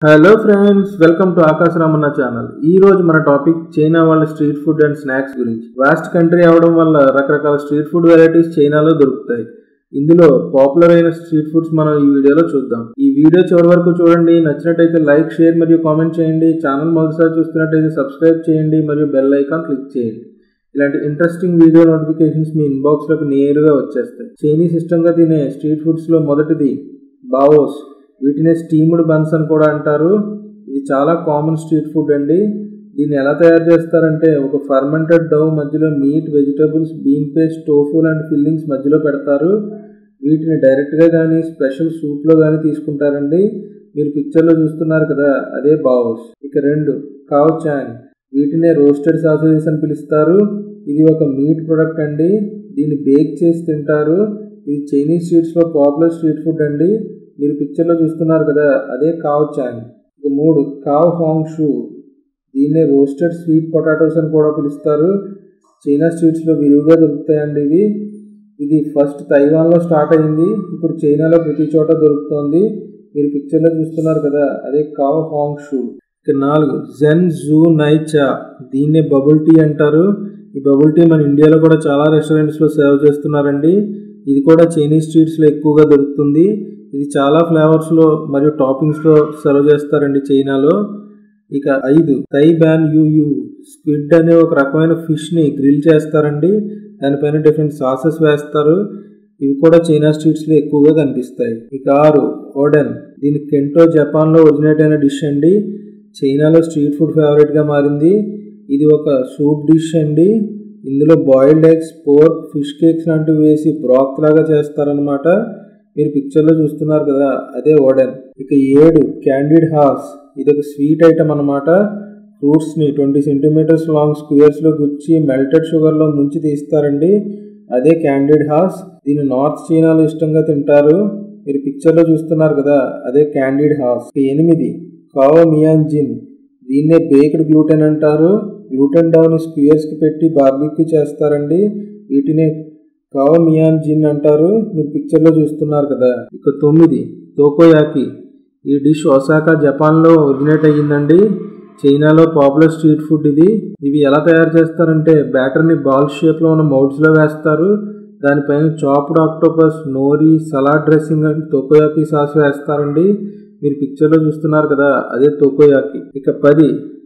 hello friends welcome to ఆకాశ Ramanna channel ఈ రోజు మన టాపిక్ చైనా వాళ్ళ స్ట్రీట్ ఫుడ్ అండ్ స్నాక్స్ గురించి వాస్ట్ కంట్రీ అవడం వల్ల రకరకాల స్ట్రీట్ ఫుడ్ వెరైటీస్ చైనాలో దొరుకుతాయి ఇందులో పాపులర్ అయిన స్ట్రీట్ ఫుడ్స్ మనం ఈ వీడియోలో చూద్దాం ఈ వీడియో చివరి వరకు చూడండి నచ్చినట్టయితే లైక్ షేర్ మరియు కామెంట్ చేయండి ఛానల్ మొదటిసారి చూస్తున్నట్టయితే సబ్స్క్రైబ్ చేయండి మరియు బెల్ ఐకాన్ క్లిక్ చేయండి ఇలాంటి ఇంట్రెస్టింగ్ వీడియో నోటిఫికేషన్స్ మీ ఇన్బాక్స్ లోకి నేరుగా వచ్చేస్తాయి చైనీస్ ఇష్టంగా తినే స్ట్రీట్ ఫుడ్స్ లో మొదటిది బావోస్ వీటినే స్టీమ్డ్ బన్స్ అని కూడా అంటారు ఇది చాలా కామన్ స్ట్రీట్ ఫుడ్ అండి దీన్ని ఎలా తయారు చేస్తారంటే ఒక ఫర్మెంటెడ్ డవ్ మధ్యలో meat vegetables bean paste tofu లాంటి ఫిల్లింగ్స్ మధ్యలో పెడతారు వీటిని డైరెక్ట్గా కానీ స్పెషల్ సూప్లో కానీ తీసుకుంటారండి మీరు పిక్చర్లో చూస్తున్నారు కదా అదే బావోస్ ఇక రెండు కావ్ చాంగ్ వీటినే రోస్టెడ్ సాసేజెస్ అని పిలుస్తారు ఇది ఒక మీట్ ప్రొడక్ట్ అండి దీన్ని బేక్ చేసి తింటారు ఇది చైనీస్ స్ట్రీట్స్లో పాపులర్ స్ట్రీట్ ఫుడ్ అండి మీరు పిక్చర్లో చూస్తున్నారు కదా అదే కావ్ చాంగ్ ఇక మూడు కావ్ హాంగ్ షూ దీన్నే రోస్టెడ్ స్వీట్ పొటాటోస్ అని కూడా పిలుస్తారు చైనా స్ట్రీట్స్లో విరివిగా దొరుకుతాయండి ఇవి ఇది ఫస్ట్ తైవాన్లో స్టార్ట్ అయింది ఇప్పుడు చైనాలో ప్రతి చోట దొరుకుతుంది మీరు పిక్చర్లో చూస్తున్నారు కదా అదే కావ్ హాంగ్ షూ ఇక నాలుగు జెన్ జూ నైచా దీన్నే బబుల్ టీ అంటారు ఈ బబుల్ టీ మన ఇండియాలో కూడా చాలా రెస్టారెంట్స్లో సర్వ్ చేస్తున్నారండి ఇది కూడా చైనీస్ స్ట్రీట్స్లో ఎక్కువగా దొరుకుతుంది ఇది చాలా ఫ్లేవర్స్లో మరియు టాపింగ్స్లో సర్వ్ చేస్తారండి చైనాలో ఇక ఐదు tie ban you yu squid అనే ఒక రకమైన ఫిష్ని గ్రిల్ చేస్తారండి దానిపైన డిఫరెంట్ సాసెస్ వేస్తారు ఇవి కూడా చైనా స్ట్రీట్స్లో ఎక్కువగా కనిపిస్తాయి ఇక ఆరు ఓడెన్ దీని కెంటో జపాన్లో ఒరిజినేట్ అయిన డిష్ అండి చైనాలో స్ట్రీట్ ఫుడ్ ఫేవరెట్గా మారింది ఇది ఒక సూప్ డిష్ అండి ఇందులో boiled eggs pork fish cakes లాంటివి వేసి బ్రాక్ లాగా చేస్తారనమాట మీరు పిక్చర్లో చూస్తున్నారు కదా అదే ఓడెన్ ఇక ఏడు క్యాండిడ్ హాస్ ఇది ఒక స్వీట్ ఐటమ్ అనమాట ఫ్రూట్స్ని ట్వంటీ సెంటీమీటర్స్ లాంగ్ స్క్వేర్స్లో గుచ్చి మెల్టెడ్ షుగర్లో ముంచి తీస్తారండి అదే క్యాండిడ్ హాస్ దీన్ని నార్త్ చైనాలో ఇష్టంగా తింటారు మీరు పిక్చర్లో చూస్తున్నారు కదా అదే క్యాండిడ్ హాస్ ఇక ఎనిమిది కావో మియాన్ జిన్ దీన్నే బేక్డ్ గ్లూటెన్ అంటారు గ్లూటెన్ డౌన్ స్క్వేర్స్కి పెట్టి బార్బిక్యూ చేస్తారండి వీటిని కావో మియాన్ జిన్ అంటారు మీరు పిక్చర్లో చూస్తున్నారు కదా ఇక తొమ్మిది తోకోయాకి ఈ డిష్ ఒసాకా జపాన్లో ఒరిజినేట్ అయ్యిందండి చైనాలో పాపులర్ స్ట్రీట్ ఫుడ్ ఇది ఇవి ఎలా తయారు చేస్తారంటే బ్యాటర్ని బాల్ షేప్లో ఉన్న మౌడ్స్లో వేస్తారు దానిపైన chopped octopus nori salad dressing and takoyaki sauce వేస్తారండి మీరు పిక్చర్లో చూస్తున్నారు కదా అదే తోకోయాకి ఇక పది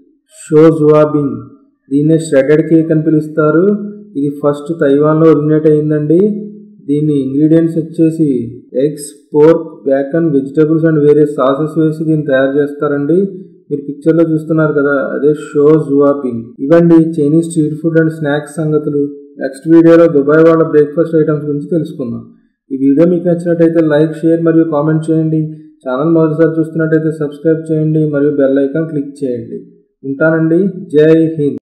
షో జువాబింగ్ దీన్నే ష్రెడెడ్ కేక్ అని పిలుస్తారు ఇది ఫస్ట్ తైవాన్లో ఒరిజినేట్ అయిందండి దీని ఇంగ్రీడియంట్స్ వచ్చేసి eggs pork bacon vegetables and వేరే సాసెస్ వేసి దీన్ని తయారు చేస్తారండి మీరు పిక్చర్లో చూస్తున్నారు కదా అదే షో జువాపింగ్ ఇవండి Chinese street food and snacks సంగతులు నెక్స్ట్ వీడియోలో దుబాయ్ వాళ్ళ బ్రేక్ఫాస్ట్ ఐటమ్స్ గురించి తెలుసుకుందాం ఈ వీడియో మీకు నచ్చినట్టయితే లైక్ షేర్ మరియు కామెంట్ చేయండి ఛానల్ మొదటిసారి చూస్తున్నట్టయితే సబ్స్క్రైబ్ చేయండి మరియు బెల్ ఐకాన్ క్లిక్ చేయండి ఉంటానండి జై హింద్